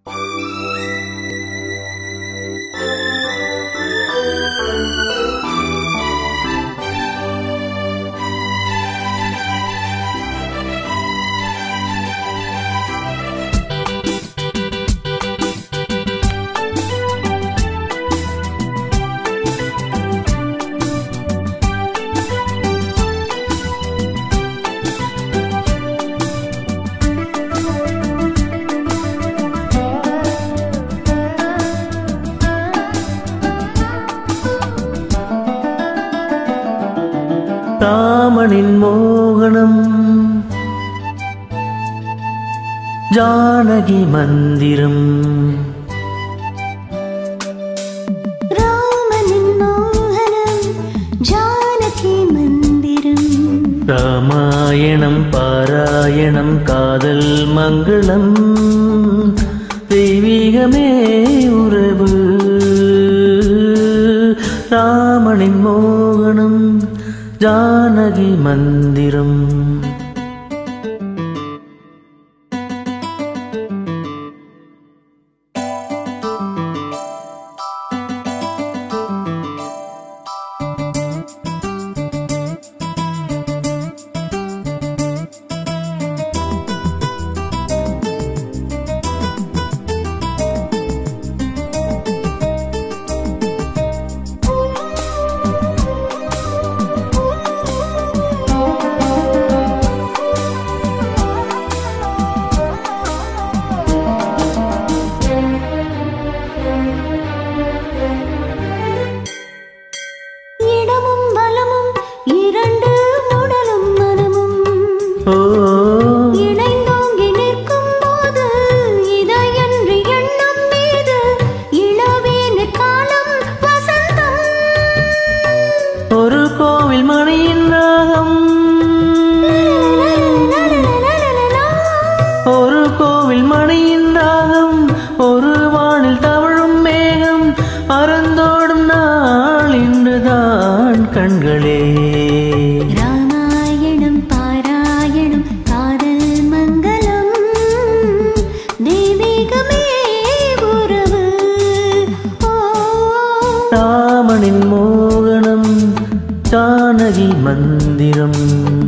ராமனின் மோகனம் ஜானகி மந்திரம் ராமனின் மோகனம் ஜானகி மந்திரம் ராமாயணம் பாராயணம் காதல் மங்களம் தெய்வீகமே உறவு ராமனின் மோகனம் ஜானகி மந்திரம் இடமும் வலமும் இரண்டு உடலும் மனமும் ஓ இணைந்தோங்கி நிற்கும் போது இதையன்றி எண்ணம் மீது இளவேனு காலம் வசந்தம் ஒரு கோவில் மணியின் ராகம் ஒரு கோவில் மணியின் ராகம் ஒரு வானில் தவழும் மேகம் பறந்தோடும் நாள் இன்றுதான் கண்களே ராமாயணம் பாராயணம் காதல் மங்களம் தெய்வீகமே உறவு ஓ ராமனின் மோகனம் ஜானகி மந்திரம்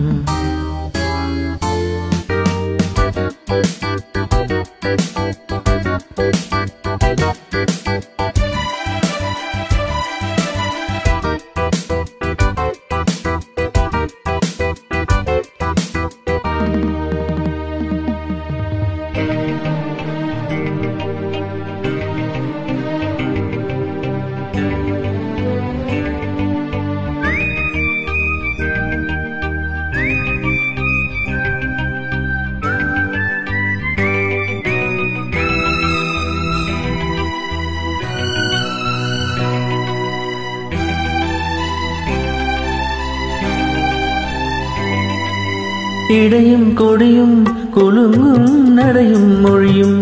இடையும் கொடியும் குலுங்கும் நடையும் மொழியும்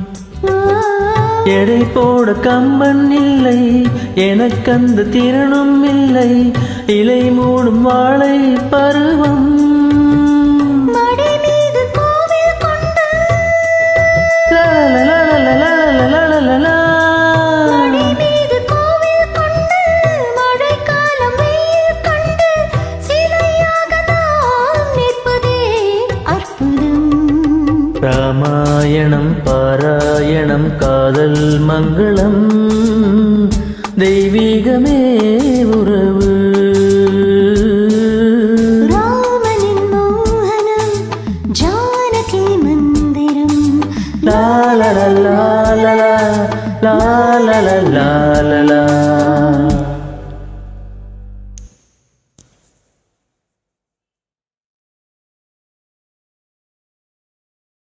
எடை போட கம்பன் இல்லை எனக்கந்த திறனும் இல்லை இலை மூடும் வாழை பருவம் மடி மீது கோவில் கொண்டு லலலலலலலலலலலலா. மடி மீது கோவில் கொண்டு மழைக்காலம் வெயில் கண்டு சிலையாக நாம் நிற்பதே அற்புதம் ராமாயணம் பாராயணம் காதல் மங்களம் தெய்வீகமே உறவு ராமனின் மோகனம் ஜானகி மந்திரம் லா லா லா லா லா லா லா லா லா லா லா